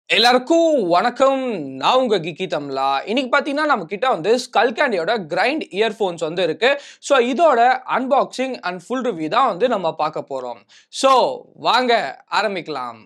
எல்லாருக்கும் வணக்கம் நான் உங்க கிக்கி தமிழா இன்னைக்கு பார்த்தீங்கன்னா நம்ம கிட்ட வந்து ஸ்கல் கேண்டியோட கிரைண்ட் இயர்ஃபோன்ஸ் வந்து இருக்கு ஸோ இதோட அன்பாக்சிங் அண்ட் ஃபுல் ரிவ்யூ தான் வந்து நம்ம பார்க்க போறோம் ஸோ வாங்க ஆரம்பிக்கலாம்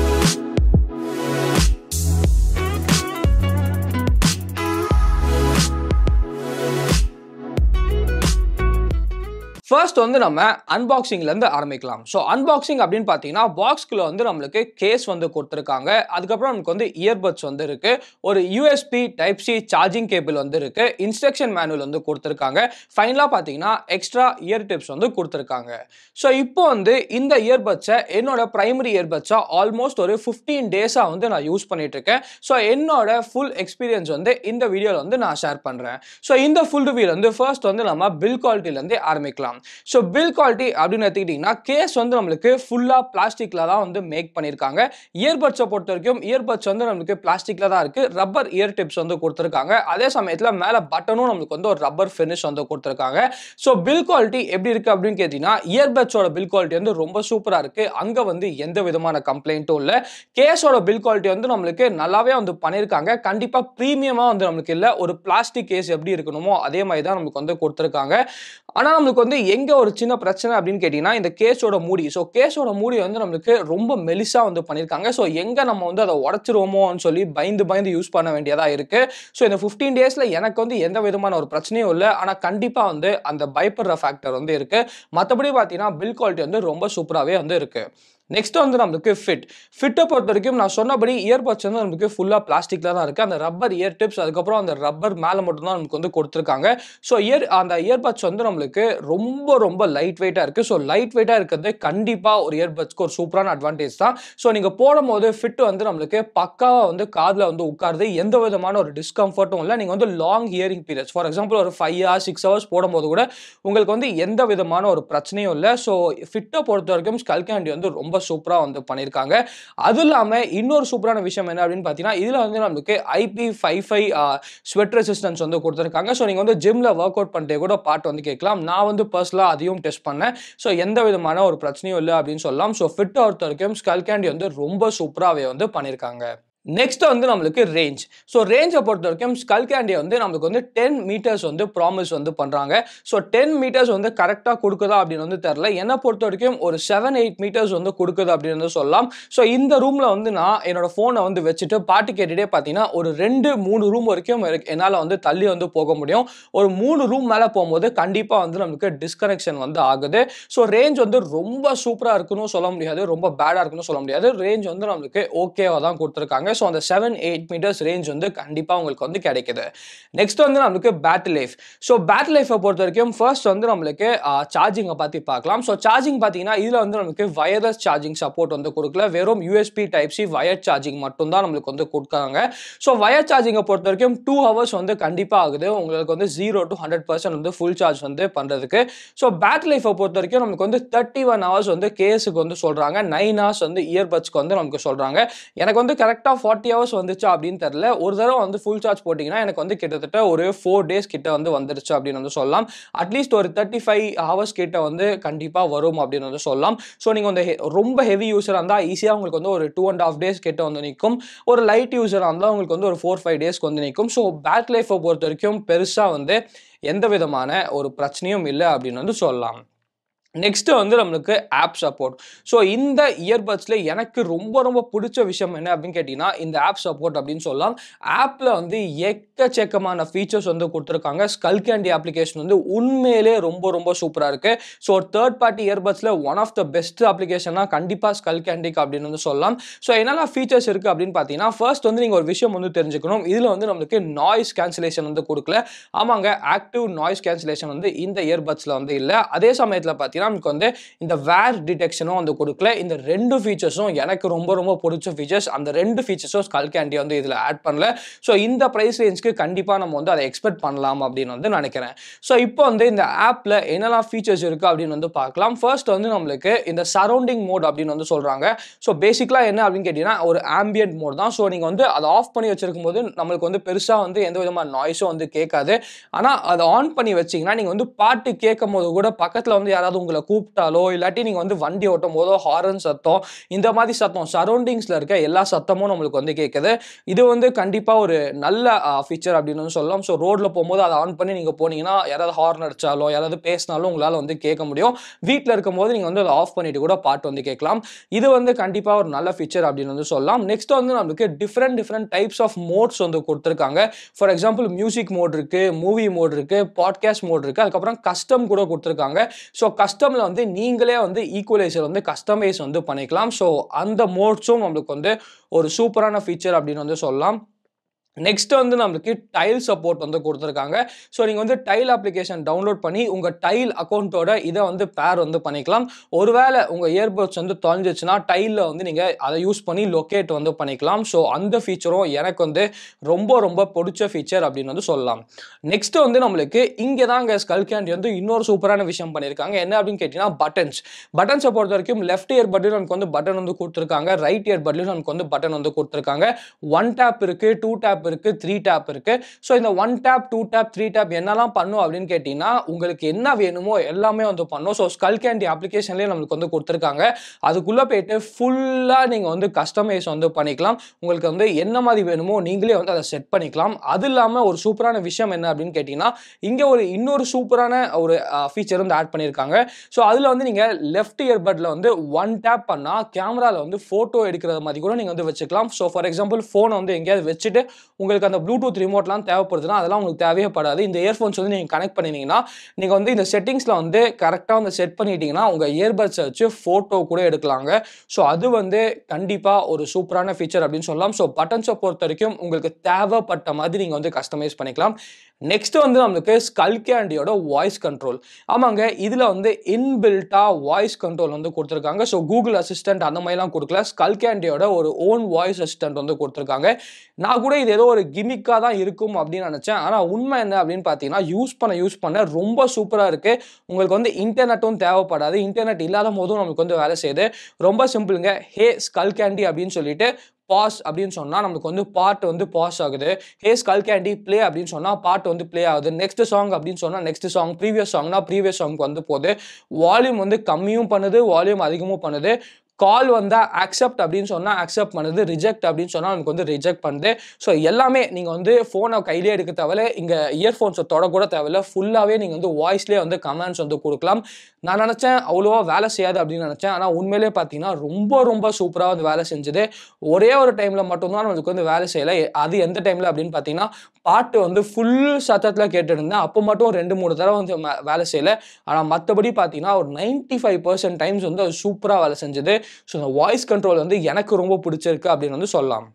ஃபர்ஸ்ட் வந்து நம்ம அன்பாக்சிங்லேருந்து ஆரம்பிக்கலாம் ஸோ அன்பாக்சிங் அப்படின்னு பார்த்தீங்கன்னா பாக்ஸ்குள்ளே வந்து நம்மளுக்கு கேஸ் வந்து கொடுத்துருக்காங்க அதுக்கப்புறம் நமக்கு வந்து இயர்பட்ஸ் வந்து இருக்கு ஒரு USB type C charging cable வந்து இருக்கு இன்ஸ்ட்ரக்ஷன் மேனுவல் வந்து கொடுத்துருக்காங்க ஃபைனலாக பார்த்தீங்கன்னா எக்ஸ்ட்ரா இயர் டிப்ஸ் வந்து கொடுத்துருக்காங்க ஸோ இப்போ வந்து இந்த இயர்பட்ஸை என்னோட பிரைமரி இயர்பட்ஸாக ஆல்மோஸ்ட் ஒரு ஃபிஃப்டீன் டேஸாக வந்து நான் யூஸ் பண்ணிட்டு இருக்கேன் ஸோ என்னோட ஃபுல் எக்ஸ்பீரியன்ஸ் வந்து இந்த வீடியோவில் வந்து நான் ஷேர் பண்ணுறேன் ஸோ இந்த ஃபுல் ரிவ்யூ வந்து ஃபர்ஸ்ட் வந்து நம்ம பில் குவாலிட்டிலேருந்து ஆரம்பிக்கலாம் ஸோ பில் குவாலிட்டி அப்படின்னு எடுத்துக்கிட்டிங்கன்னா கேஸ் வந்து நம்மளுக்கு ஃபுல்லாக பிளாஸ்டிக்கில் தான் வந்து மேக் பண்ணியிருக்காங்க இயர்பட்ஸை பொறுத்த வரைக்கும் இயர்பட்ஸ் வந்து நம்மளுக்கு பிளாஸ்டிக்கில் தான் இருக்குது ரப்பர் இயர் டிப்ஸ் வந்து கொடுத்துருக்காங்க அதே சமயத்தில் மேலே பட்டனும் நம்மளுக்கு வந்து ஒரு ரப்பர் ஃபினிஷ் வந்து கொடுத்துருக்காங்க ஸோ பில் குவாலிட்டி எப்படி இருக்குது அப்படின்னு கேட்டிங்கன்னா இயர்பட்ஸோட பில் குவாலிட்டி வந்து ரொம்ப சூப்பராக இருக்குது அங்கே வந்து எந்த விதமான கம்ப்ளைண்ட்டும் இல்லை கேஸோட பில் குவாலிட்டி வந்து நம்மளுக்கு நல்லாவே வந்து பண்ணியிருக்காங்க கண்டிப்பாக ப்ரீமியமாக வந்து நம்மளுக்கு இல்லை ஒரு பிளாஸ்டிக் கேஸ் எப்படி இருக்கணுமோ அதே மாதிரி தான் நம்மளுக்கு வந்து கொடுத்துருக்காங்க ஆனால் நம்மளுக்கு வந்து எங்கே ஒரு சின்ன பிரச்சனை அப்படின்னு கேட்டிங்கன்னா இந்த கேஸோட மூடி ஸோ கேஸோட மூடி வந்து நம்மளுக்கு ரொம்ப மெலிசாக வந்து பண்ணியிருக்காங்க ஸோ எங்கே நம்ம வந்து அதை உடச்சிருவோமோன்னு சொல்லி பயந்து பயந்து யூஸ் பண்ண வேண்டியதாக இருக்குது ஸோ இந்த ஃபிஃப்டீன் டேஸில் எனக்கு வந்து எந்த விதமான ஒரு பிரச்சனையும் இல்லை ஆனால் கண்டிப்பாக வந்து அந்த பயப்படுற ஃபேக்டர் வந்து இருக்குது மற்றபடி பார்த்தீங்கன்னா பில் குவாலிட்டி வந்து ரொம்ப சூப்பராகவே வந்து இருக்குது நெக்ஸ்ட் வந்து நம்மளுக்கு ஃபிட் ஃபிட்டை பொறுத்த வரைக்கும் நான் சொன்னபடி இயர்பட்ஸ் வந்து நம்மளுக்கு ஃபுல்லாக பிளாஸ்டிக்கில் தான் இருக்குது அந்த ரப்பர் இயர் டிப்ஸ் அதுக்கப்புறம் அந்த ரப்பர் மேலே மட்டும்தான் நமக்கு வந்து கொடுத்துருக்காங்க ஸோ இயர் அந்த இயர்பட்ஸ் வந்து நம்மளுக்கு ரொம்ப ரொம்ப லைட் வெயிட்டாக இருக்குது ஸோ லைட் வெயிட்டாக இருக்கிறது கண்டிப்பாக ஒரு இயர்பட்ஸ்க்கு ஒரு சூப்பரான அட்வான்டேஜ் தான் ஸோ நீங்கள் போடும்போது ஃபிட் வந்து நம்மளுக்கு பக்காவாக வந்து காதில் வந்து உட்காருது எந்த விதமான ஒரு டிஸ்கம்ஃபர்ட்டும் இல்லை நீங்கள் வந்து long hearing periods for example ஒரு ஃபைவ் ஹவர்ஸ் சிக்ஸ் ஹவர்ஸ் போடும்போது கூட உங்களுக்கு வந்து எந்த விதமான ஒரு பிரச்சனையும் இல்லை ஸோ ஃபிட்டை பொறுத்த வரைக்கும் ஸ்கல்கேண்டி வந்து ரொம்ப சூப்பராக வந்து பண்ணியிருக்காங்க அது இல்லாமல் இன்னொரு சூப்பரான விஷயம் என்ன அப்படின்னு பார்த்தீங்கன்னா இதில் வந்து நம்மளுக்கு IP five five sweat resistance வந்து கொடுத்துருக்காங்க ஸோ நீங்கள் வந்து ஜிம்மில் ஒர்க் அவுட் பண்ணிட்டே கூட பாட்டு வந்து கேட்கலாம் நான் வந்து பர்சனலாக அதையும் டெஸ்ட் பண்ணேன் ஸோ எந்த விதமான ஒரு பிரச்சனையும் இல்லை அப்படின்னு சொல்லலாம் ஸோ ஃபிட் பொறுத்த வரைக்கும் ஸ்கல்கேண்டி வந்து ரொம்ப சூப்பராகவே வந்து பண்ணியிருக்காங்க நெக்ஸ்ட் வந்து நம்மளுக்கு ரேஞ்ச் ஸோ ரேஞ்சை பொறுத்த வரைக்கும் ஸ்கல் கேண்டியை வந்து நம்மளுக்கு வந்து டென் மீட்டர்ஸ் வந்து ப்ராமிஸ் வந்து பண்ணுறாங்க ஸோ டென் மீட்டர்ஸ் வந்து கரெக்டாக கொடுக்குதா அப்படின்னு வந்து தெரில என்னை பொறுத்த வரைக்கும் ஒரு செவன் எயிட் மீட்டர்ஸ் வந்து கொடுக்குது அப்படின்னு வந்து சொல்லலாம் ஸோ இந்த ரூமில் வந்து நான் என்னோட ஃபோனை வந்து வச்சுட்டு பாட்டு கேட்டுகிட்டே பார்த்தீங்கன்னா ஒரு ரெண்டு மூணு ரூம் வரைக்கும் என்னால் வந்து தள்ளி வந்து போக முடியும் ஒரு மூணு ரூம் மேலே போகும்போது கண்டிப்பாக வந்து நம்மளுக்கு டிஸ்கனெக்ஷன் வந்து ஆகுது ஸோ ரேஞ்ச் வந்து ரொம்ப சூப்பராக இருக்குன்னு சொல்ல முடியாது ரொம்ப பேடாக இருக்குன்னு சொல்ல முடியாது ரேஞ்ச் வந்து நம்மளுக்கு ஓகேவாக தான் கொடுத்துருக்காங்க ஸோ அந்த செவன் எயிட் மீட்டர்ஸ் ரேஞ்ச் வந்து கண்டிப்பாக உங்களுக்கு வந்து கிடைக்குது நெக்ஸ்ட் வந்து நம்மளுக்கு பேட்டரி லைஃப் ஸோ பேட்டரி லைஃபை பொறுத்த வரைக்கும் ஃபர்ஸ்ட் வந்து நம்மளுக்கு சார்ஜிங்கை பற்றி பார்க்கலாம் ஸோ சார்ஜிங் பார்த்தீங்கன்னா இதில் வந்து நம்மளுக்கு வயர்லெஸ் சார்ஜிங் சப்போர்ட் வந்து கொடுக்கல வெறும் USB type C wire charging மட்டும் தான் நம்மளுக்கு வந்து கொடுக்குறாங்க ஸோ வயர் சார்ஜிங்கை பொறுத்த வரைக்கும் டூ ஹவர்ஸ் வந்து கண்டிப்பாக ஆகுது உங்களுக்கு வந்து ஜீரோ டு ஹண்ட்ரட் பர்சன்ட் வந்து ஃபுல் சார்ஜ் வந்து பண்ணுறதுக்கு ஸோ பேட்டரி லைஃபை பொறுத்த வரைக்கும் நமக்கு வந்து தேர்ட்டி ஒன் ஹவர்ஸ் வந்து கேஸுக்கு வந்து சொல்கிறாங்க நைன் ஹவர்ஸ் வந்து இயர்பட்ஸ்க்கு வந்து நமக்கு சொல்கிறாங்க எனக்கு வந்து கரெக்டாக ஃபார்ட்டி ஹவர்ஸ் வந்துச்சா அப்படின்னு தெரில ஒரு தடவை வந்து ஃபுல் சார்ஜ் போட்டிங்கன்னா எனக்கு வந்து கிட்டத்தட்ட ஒரு ஃபோர் டேஸ் கிட்ட வந்து வந்துருச்சு அப்படின்னு வந்து சொல்லலாம் அட்லீஸ்ட் ஒரு தேர்ட்டி ஃபைவ் ஹவர்ஸ் கிட்ட வந்து கண்டிப்பாக வரும் அப்படின்னு வந்து சொல்லலாம் ஸோ நீங்கள் வந்து ரொம்ப ஹெவி யூஸராக இருந்தால் ஈஸியாக உங்களுக்கு வந்து ஒரு டூ அண்ட் ஆஃப் டேஸ் கிட்ட வந்து நிற்கும் ஒரு லைட் யூஸராக இருந்தால் உங்களுக்கு வந்து ஒரு ஃபோர் ஃபைவ் டேஸ்க்கு வந்து நிற்கும் ஸோ பேட் லைஃப்பை பொறுத்த வரைக்கும் பெருசாக வந்து எந்த விதமான ஒரு பிரச்சனையும் இல்லை அப்படின்னு வந்து சொல்லலாம் நெக்ஸ்ட்டு வந்து நம்மளுக்கு ஆப் சப்போர்ட் ஸோ இந்த இயர்பட்ஸில் எனக்கு ரொம்ப ரொம்ப பிடிச்ச விஷயம் என்ன அப்படின்னு கேட்டிங்கன்னா இந்த ஆப் சப்போர்ட் அப்படின்னு சொல்லலாம் ஆப்பில் வந்து எக்கச்சக்கமான ஃபீச்சர்ஸ் வந்து கொடுத்துருக்காங்க ஸ்கல் கேண்டி அப்ளிகேஷன் வந்து உண்மையிலே ரொம்ப ரொம்ப சூப்பராக இருக்குது ஸோ ஒரு தேர்ட் பார்ட்டி இயர்பட்ஸில் ஒன் ஆஃப் த பெஸ்ட் அப்ளிகேஷனாக கண்டிப்பாக ஸ்கல் கேண்டிக் அப்படின்னு வந்து சொல்லலாம் ஸோ என்னென்ன ஃபீச்சர்ஸ் இருக்குது அப்படின்னு பார்த்தீங்கன்னா ஃபர்ஸ்ட் வந்து நீங்கள் ஒரு விஷயம் வந்து தெரிஞ்சுக்கணும் இதில் வந்து நம்மளுக்கு நாய்ஸ் கேன்சலேஷன் வந்து கொடுக்கல ஆமாங்க ஆக்டிவ் நாய்ஸ் கேன்சலேஷன் வந்து இந்த இயர்பட்ஸில் வந்து இல்லை அதே சமயத்தில் பார்த்தீங்கன்னா நமக்கு வந்து இந்த வேர் டிடெக்ஷனும் வந்து கொடுக்கல இந்த ரெண்டு ஃபீச்சர்ஸும் எனக்கு ரொம்ப ரொம்ப பிடிச்ச ஃபீச்சர்ஸ் அந்த ரெண்டு ஃபீச்சர்ஸும் ஸ்கல் கேண்டி வந்து இதில் ஆட் பண்ணல ஸோ இந்த ப்ரைஸ் ரேஞ்சுக்கு கண்டிப்பாக நம்ம வந்து அதை எக்ஸ்பெக்ட் பண்ணலாம் அப்படின்னு வந்து நினைக்கிறேன் ஸோ இப்போ வந்து இந்த ஆப்பில் என்னெல்லாம் ஃபீச்சர்ஸ் இருக்குது அப்படின்னு வந்து பார்க்கலாம் ஃபர்ஸ்ட் வந்து நம்மளுக்கு இந்த சரௌண்டிங் மோட் அப்படின்னு வந்து சொல்கிறாங்க ஸோ பேசிக்கலாக என்ன அப்படின்னு கேட்டிங்கன்னா ஒரு ஆம்பியன்ட் மோட் தான் ஸோ நீங்கள் வந்து அதை ஆஃப் பண்ணி வச்சிருக்கும் போது நம்மளுக்கு வந்து பெருசாக வந்து எந்த விதமான நாய்ஸும் வந்து கேட்காது ஆனால் அதை ஆன் பண்ணி வச்சிங்கன்னா நீங்கள் வந்து பாட்டு கேட்கும் போது கூட பக்கத்தில் வந்து யாராவது உங்களை உங்களை கூப்பிட்டாலோ இல்லாட்டி நீங்கள் வந்து வண்டி ஓட்டும் போதோ ஹாரன் சத்தம் இந்த மாதிரி சத்தம் சரௌண்டிங்ஸில் இருக்க எல்லா சத்தமும் நம்மளுக்கு வந்து கேட்குது இது வந்து கண்டிப்பாக ஒரு நல்ல ஃபீச்சர் அப்படின்னு வந்து சொல்லலாம் ஸோ ரோட்டில் போகும்போது அதை ஆன் பண்ணி நீங்கள் போனீங்கன்னா யாராவது ஹார்ன் அடிச்சாலோ யாராவது பேசினாலும் உங்களால் வந்து கேட்க முடியும் வீட்டில் இருக்கும்போது நீங்கள் வந்து அதை ஆஃப் பண்ணிட்டு கூட பாட்டு வந்து கேட்கலாம் இது வந்து கண்டிப்பாக ஒரு நல்ல ஃபீச்சர் அப்படின்னு வந்து சொல்லலாம் நெக்ஸ்ட் வந்து நம்மளுக்கு different different types of modes வந்து கொடுத்துருக்காங்க ஃபார் எக்ஸாம்பிள் மியூசிக் மோட் இருக்கு மூவி மோட் இருக்கு பாட்காஸ்ட் மோட் இருக்கு அதுக்கப்புறம் கஸ்டம் கூட கொடுத்துருக்காங்க ஸோ கஸ்டமில் வந்து நீங்களே வந்து ஈக்குவலைசர் வந்து கஸ்டமைஸ் வந்து பண்ணிக்கலாம் ஸோ அந்த மோட்ஸும் நம்மளுக்கு வந்து ஒரு சூப்பரான ஃபீச்சர் அப்படின்னு வந்து சொல்லலாம் நெக்ஸ்ட் வந்து நம்மளுக்கு டைல் சப்போர்ட் வந்து கொடுத்துருக்காங்க ஸோ நீங்கள் வந்து டைல் அப்ளிகேஷன் டவுன்லோட் பண்ணி உங்கள் டைல் அக்கௌண்ட்டோட இதை வந்து பேர் வந்து பண்ணிக்கலாம் ஒருவேளை உங்கள் இயர்பட்ஸ் வந்து தொலைஞ்சிச்சுன்னா டைலில் வந்து நீங்கள் அதை யூஸ் பண்ணி லொக்கேட் வந்து பண்ணிக்கலாம் ஸோ அந்த ஃபீச்சரும் எனக்கு வந்து ரொம்ப ரொம்ப பிடிச்ச ஃபீச்சர் அப்படின்னு வந்து சொல்லலாம் நெக்ஸ்ட் வந்து நம்மளுக்கு இங்கே தான் இங்கே ஸ்கல் கேண்டி வந்து இன்னொரு சூப்பரான விஷயம் பண்ணியிருக்காங்க என்ன அப்படின்னு கேட்டிங்கன்னா பட்டன்ஸ் பட்டன்ஸை பொறுத்த வரைக்கும் லெஃப்ட் இயர் பட்லையும் நமக்கு வந்து பட்டன் வந்து கொடுத்துருக்காங்க ரைட் இயர் பட்லையும் நமக்கு வந்து பட்டன் வந்து கொடுத்துருக்காங்க ஒன் டேப் இருக்குது டூ டேப் இருக்கு த்ரீ டேப் இருக்கு ஸோ இந்த one tap two tap three tap என்னெல்லாம் பண்ணும் அப்படின்னு கேட்டிங்கன்னா உங்களுக்கு என்ன வேணுமோ எல்லாமே வந்து பண்ணும் ஸோ ஸ்கல் கேண்டி அப்ளிகேஷன்லேயே நம்மளுக்கு வந்து கொடுத்துருக்காங்க அதுக்குள்ளே போயிட்டு ஃபுல்லாக நீங்கள் வந்து கஸ்டமைஸ் வந்து பண்ணிக்கலாம் உங்களுக்கு வந்து என்ன மாதிரி வேணுமோ நீங்களே வந்து அதை செட் பண்ணிக்கலாம் அது இல்லாமல் ஒரு சூப்பரான விஷயம் என்ன அப்படின்னு கேட்டிங்கன்னா இங்கே ஒரு இன்னொரு சூப்பரான ஒரு ஃபீச்சர் வந்து ஆட் பண்ணியிருக்காங்க ஸோ அதில் வந்து நீங்கள் லெஃப்ட் இயர்பட்டில் வந்து ஒன் டேப் பண்ணால் கேமராவில் வந்து ஃபோட்டோ எடுக்கிறது மாதிரி கூட நீங்கள் வந்து வச்சுக்கலாம் ஸோ ஃபார் எக்ஸாம்பிள் ஃபோனை வந்து எங்கேயாவது வச்சுட்டு உங்களுக்கு அந்த ப்ளூடூத் ரிமோட்லாம் தேவைப்படுதுன்னா அதெல்லாம் உங்களுக்கு தேவைப்படாது இந்த இயர்ஃபோன்ஸ் வந்து நீங்கள் கனெக்ட் பண்ணினீங்கன்னா நீங்கள் வந்து இந்த செட்டிங்ஸில் வந்து கரெக்டாக வந்து செட் பண்ணிட்டீங்கன்னா உங்கள் இயர்பட்ஸை வச்சு ஃபோட்டோ கூட எடுக்கலாங்க ஸோ அது வந்து கண்டிப்பாக ஒரு சூப்பரான ஃபீச்சர் அப்படின்னு சொல்லலாம் ஸோ பட்டன்ஸை பொறுத்த வரைக்கும் உங்களுக்கு தேவைப்பட்ட மாதிரி நீங்கள் வந்து கஸ்டமைஸ் பண்ணிக்கலாம் நெக்ஸ்ட் வந்து நம்மளுக்கு ஸ்கல் கேண்டியோட வாய்ஸ் கண்ட்ரோல் ஆமாங்க இதில் வந்து இன்பில்ட்டாக வாய்ஸ் கண்ட்ரோல் வந்து கொடுத்துருக்காங்க ஸோ கூகுள் அசிஸ்டன்ட் அந்த மாதிரிலாம் கொடுக்கல ஸ்கல் கேண்டியோட ஒரு ஓன் வாய்ஸ் அசிஸ்டன்ட் வந்து கொடுத்துருக்காங்க நான் கூட இது ஏதோ ஒரு கிமிக்காக தான் இருக்கும் அப்படின்னு நினச்சேன் ஆனால் உண்மை என்ன அப்படின்னு பார்த்தீங்கன்னா யூஸ் பண்ண யூஸ் பண்ண ரொம்ப சூப்பராக இருக்குது உங்களுக்கு வந்து இன்டர்நெட்டும் தேவைப்படாது இன்டர்நெட் இல்லாத போதும் நம்மளுக்கு வந்து வேலை செய்யுது ரொம்ப சிம்பிளுங்க ஹே ஸ்கல் கேண்டி அப்படின்னு சொல்லிட்டு பாஸ் அப்படின்னு சொன்னால் நமக்கு வந்து பாட்டு வந்து பாஸ் ஆகுது ஹே ஸ்கல் கேண்டி ப்ளே அப்படின்னு சொன்னால் பாட்டு வந்து ப்ளே ஆகுது நெக்ஸ்ட் சாங் அப்படின்னு சொன்னால் நெக்ஸ்ட் சாங் ப்ரீவியஸ் சாங்னா ப்ரீவியஸ் சாங்க்கு வந்து போகுது வால்யூம் வந்து கம்மியும் பண்ணுது வால்யூம் அதிகமும் பண்ணுது கால் வந்தால் அக்செப்ட் அப்படின்னு சொன்னால் அக்செப்ட் பண்ணுது ரிஜெக்ட் அப்படின்னு சொன்னால் நமக்கு வந்து ரிஜெக்ட் பண்ணுது ஸோ எல்லாமே நீங்கள் வந்து ஃபோனை கையிலே எடுக்க தேவையில்ல இங்கே இயர்ஃபோன்ஸை தொடக்கூட தேவையில்ல ஃபுல்லாகவே நீங்கள் வந்து வாய்ஸ்லேயே வந்து கமெண்ட்ஸ் வந்து கொடுக்கலாம் நான் நினச்சேன் அவ்வளோவா வேலை செய்யாது அப்படின்னு நினச்சேன் ஆனால் உண்மையிலே பார்த்தீங்கன்னா ரொம்ப ரொம்ப சூப்பராக வந்து வேலை செஞ்சுது ஒரே ஒரு டைமில் மட்டும்தான் நம்மளுக்கு வந்து வேலை செய்யலை அது எந்த டைமில் அப்படின்னு பார்த்தீங்கன்னா பாட்டு வந்து ஃபுல் சத்தத்தில் கேட்டுருந்தேன் அப்போ மட்டும் ரெண்டு மூணு தடவை வந்து ம- வேலை செய்யலை ஆனால் மற்றபடி பார்த்தீங்கன்னா ஒரு நைன்ட்டி ஃபைவ் பர்சன்ட் டைம்ஸ் வந்து அது சூப்பராக வேலை செஞ்சது ஸோ இந்த வாய்ஸ் கண்ட்ரோல் வந்து எனக்கு ரொம்ப பிடிச்சிருக்கு அப்படின்னு வந்து சொல்லலாம்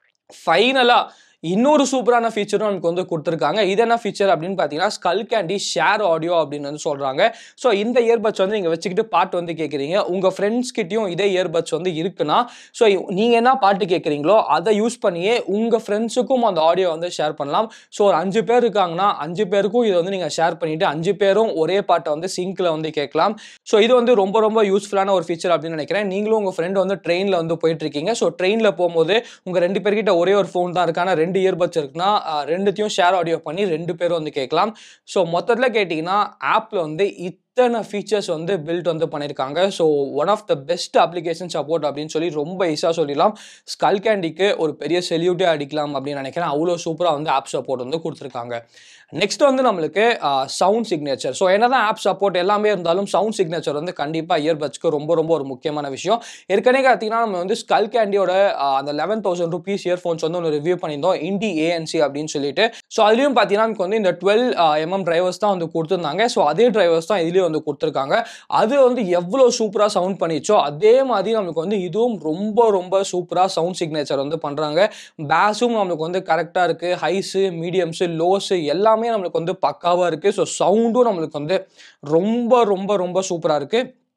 ஃபைனலாக இன்னொரு சூப்பரான ஃபீச்சரும் நமக்கு வந்து கொடுத்துருக்காங்க இது என்ன ஃபீச்சர் அப்படின்னு பார்த்தீங்கன்னா ஸ்கல் கேண்டி ஷேர் ஆடியோ அப்படின்னு வந்து சொல்கிறாங்க ஸோ இந்த இயர்பட்ஸ் வந்து நீங்கள் வச்சுக்கிட்டு பாட்டு வந்து கேட்குறீங்க உங்கள் ஃப்ரெண்ட்ஸ் கிட்டயும் இதே இயர்பட்ஸ் வந்து இருக்குன்னா ஸோ நீங்கள் என்ன பாட்டு கேட்குறீங்களோ அதை யூஸ் பண்ணியே உங்கள் ஃப்ரெண்ட்ஸுக்கும் அந்த ஆடியோ வந்து ஷேர் பண்ணலாம் ஸோ ஒரு அஞ்சு பேர் இருக்காங்கன்னா அஞ்சு பேருக்கும் இதை வந்து நீங்கள் ஷேர் பண்ணிவிட்டு அஞ்சு பேரும் ஒரே பாட்டை வந்து சிங்கில் வந்து கேட்கலாம் ஸோ இது வந்து ரொம்ப ரொம்ப யூஸ்ஃபுல்லான ஒரு ஃபீச்சர் அப்படின்னு நினைக்கிறேன் நீங்களும் உங்கள் ஃப்ரெண்டு வந்து ட்ரெயினில் வந்து போயிட்டு இருக்கீங்க ஸோ ட்ரெயினில் போகும்போது உங்கள் ரெண்டு பேர்கிட்ட ஒரே ஒரு ஃபோன் தான் இருக்கு ஆனால் ரெண்டு இயர்பட்ஸ் இருக்குன்னா அஹ், ரெண்டுத்தையும் ஷேர் ஆடியோ பண்ணி ரெண்டு பேரும் வந்து கேட்கலாம் ஸோ மொத்தத்தில் கேட்டிங்கன்னா ஆப்பில் வந்து இத்தனை ஃபீச்சர்ஸ் வந்து பில்ட் வந்து பண்ணியிருக்காங்க so one of the best application support அப்படின்னு சொல்லி ரொம்ப ஈஸியாக சொல்லிடலாம் ஸ்கல் கேண்டிக்கு ஒரு பெரிய செல்யூட்டே அடிக்கலாம் அப்படின்னு நினைக்கிறேன் அவ்வளோ சூப்பராக வந்து ஆப் சப்போர்ட் வந்து கொடுத்துருக்காங்க நெக்ஸ்ட் வந்து நம்மளுக்கு சவுண்ட் சிக்னேச்சர் ஸோ என்னதான் ஆப் சப்போர்ட் எல்லாமே இருந்தாலும் சவுண்ட் சிக்னேச்சர் வந்து கண்டிப்பாக இயர்பட்ஸ்க்கு ரொம்ப ரொம்ப ஒரு முக்கியமான விஷயம் ஏற்கனவே பார்த்தீங்கன்னா நம்ம வந்து ஸ்கல் கேண்டியோட அந்த லெவன் தௌசண்ட் ருபீஸ் இயர்ஃபோன்ஸ் வந்து ஒன்று ரிவ்யூ பண்ணியிருந்தோம் இண்டி ஏஎன்சி அப்படின்னு சொல்லிட்டு ஸோ அதுலேயும் பார்த்தீங்கன்னா நமக்கு வந்து இந்த டுவெல் எம்எம் டிரைவர்ஸ் தான் வந்து கொடுத்துருந்தாங்க ஸோ அதே டிரைவர்ஸ் தான் இதுலேயும் வந்து கொடுத்துருக்காங்க அது வந்து எவ்வளோ சூப்பராக சவுண்ட் பண்ணிச்சோ அதே மாதிரி நமக்கு வந்து இதுவும் ரொம்ப ரொம்ப சூப்பராக சவுண்ட் சிக்னேச்சர் வந்து பண்ணுறாங்க பேஸும் நம்மளுக்கு வந்து கரெக்டாக இருக்குது ஹைஸு மீடியம்ஸு லோஸு எல்லாமே நம்மளுக்கு வந்து பக்காவாக இருக்குது ஸோ சவுண்டும் நம்மளுக்கு வந்து ரொம்ப ரொம்ப ரொம்ப சூப்பராக இருக்குது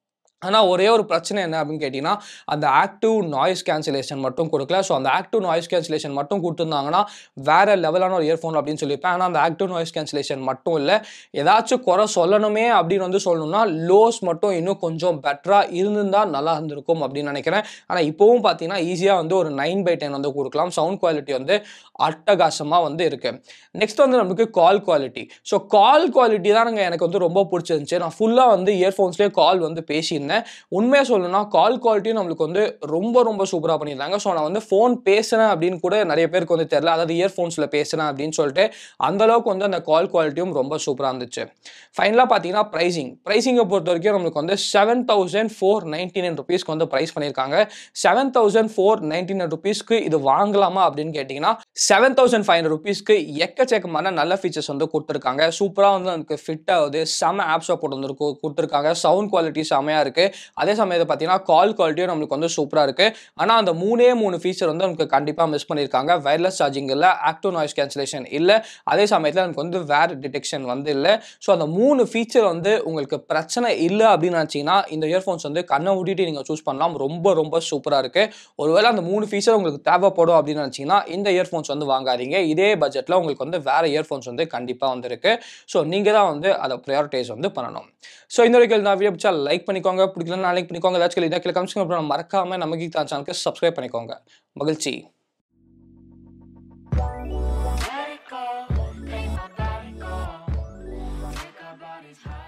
ஆனால் ஒரே ஒரு பிரச்சனை என்ன அப்படின்னு கேட்டிங்கன்னா அந்த ஆக்டிவ் நாய்ஸ் கேன்சலேஷன் மட்டும் கொடுக்கல ஸோ அந்த ஆக்டிவ் நாய்ஸ் கேன்சலேஷன் மட்டும் கொடுத்துருந்தாங்கன்னா வேற லெவலான ஒரு இயர்ஃபோன் அப்படின்னு சொல்லியிருப்பேன் ஆனால் அந்த ஆக்டிவ் நாய்ஸ் கேன்சலேஷன் மட்டும் இல்லை ஏதாச்சும் குறை சொல்லணுமே அப்படின்னு வந்து சொல்லணும்னா லோஸ் மட்டும் இன்னும் கொஞ்சம் பெட்டராக இருந்திருந்தால் நல்லா இருந்திருக்கும் அப்படின்னு நினைக்கிறேன் ஆனால் இப்போவும் பார்த்தீங்கன்னா ஈஸியாக வந்து ஒரு நைன் பை டென் வந்து கொடுக்கலாம் சவுண்ட் குவாலிட்டி வந்து அட்டகாசமாக வந்து இருக்கு நெக்ஸ்ட் வந்து நமக்கு call quality so call quality தான் எனக்கு வந்து ரொம்ப பிடிச்சிருந்துச்சு நான் ஃபுல்லாக வந்து இயர்ஃபோன்ஸ்லேயே கால் வந்து பேசியிருந்தேன் உண்மையாக சொல்லணும்னா கால் குவாலிட்டியும் நம்மளுக்கு வந்து ரொம்ப ரொம்ப சூப்பராக பண்ணியிருந்தாங்க ஸோ நான் வந்து ஃபோன் பேசுனேன் அப்படின்னு கூட நிறைய பேருக்கு வந்து தெரில அதாவது இயர்ஃபோன்ஸில் பேசுனேன் அப்படின்னு சொல்லிட்டு அந்த அளவுக்கு வந்து அந்த கால் குவாலிட்டியும் ரொம்ப சூப்பராக இருந்துச்சு ஃபைனலாக பார்த்தீங்கன்னா ப்ரைசிங் ப்ரைசிங்கை பொறுத்த வரைக்கும் நம்மளுக்கு வந்து seven thousand four ninety nine ருபீஸ்க்கு வந்து ப்ரைஸ் பண்ணியிருக்காங்க seven thousand four ninety nine ருபீஸ்க்கு இது வாங்கலாமா அப்படின்னு கேட்டிங்கன்னா செவன் தௌசண்ட் ஃபைவ் ஹண்ட்ரட் ருபீஸ்க்கு எக்கச்சக்கமான நல்ல ஃபீச்சர்ஸ் வந்து கொடுத்துருக்காங்க சூப்பராக வந்து நமக்கு ஃபிட் ஆகுது செம ஆப் சப்போர்ட் வந்து இருக்கு- கொடுத்துருக்காங்க சவுண்ட் குவாலிட்டி செமையாக இருக்குது அதே சமயத்தில் பார்த்தீங்கன்னா கால் குவாலிட்டியும் நம்மளுக்கு வந்து சூப்பராக இருக்குது ஆனால் அந்த மூணே மூணு ஃபீச்சர் வந்து நமக்கு கண்டிப்பாக மிஸ் பண்ணியிருக்காங்க வயர்லெஸ் சார்ஜிங் இல்லை ஆக்டிவ் நாய்ஸ் கேன்சலேஷன் இல்லை அதே சமயத்தில் நமக்கு வந்து வேர் டிடெக்ஷன் வந்து இல்லை ஸோ அந்த மூணு ஃபீச்சர் வந்து உங்களுக்கு பிரச்சனை இல்லை அப்படின்னு நினச்சிங்கன்னா இந்த இயர்ஃபோன்ஸ் வந்து கண்ணை மூடிட்டு நீங்கள் சூஸ் பண்ணலாம் ரொம்ப ரொம்ப சூப்பராக இருக்குது ஒருவேளை அந்த மூணு ஃபீச்சர் உங்களுக்கு தேவைப்படும் அப்படின்னு நினச்சிங்கன்னா இந்த இயர்ஃபோன்ஸ் வந்து வாங்காதீங்க இதே பட்ஜெட்டில் உங்களுக்கு வந்து வேறு இயர்ஃபோன்ஸ் வந்து கண்டிப்பாக வந்து இருக்கு ஸோ நீங்கள் தான் வந்து அதை ப்ரையாரிட்டைஸ் வந்து பண்ணணும் ஸோ இந்த வரைக்கும் நான் வீடியோ பிடிச்சா லைக் பண்ணிக்கோங்க பிடிக்கலன்னா லைக் பண்ணிக்கோங்க ஏதாச்சும் இதாக கீழே கமிஷன் அப்புறம் மறக்காம நம்ம கீதா சேனலுக்கு சப்ஸ்கிரைப் பண்ணிக்கோங்க மகிழ்ச்சி Let it go, ain't nobody go. Take our bodies high.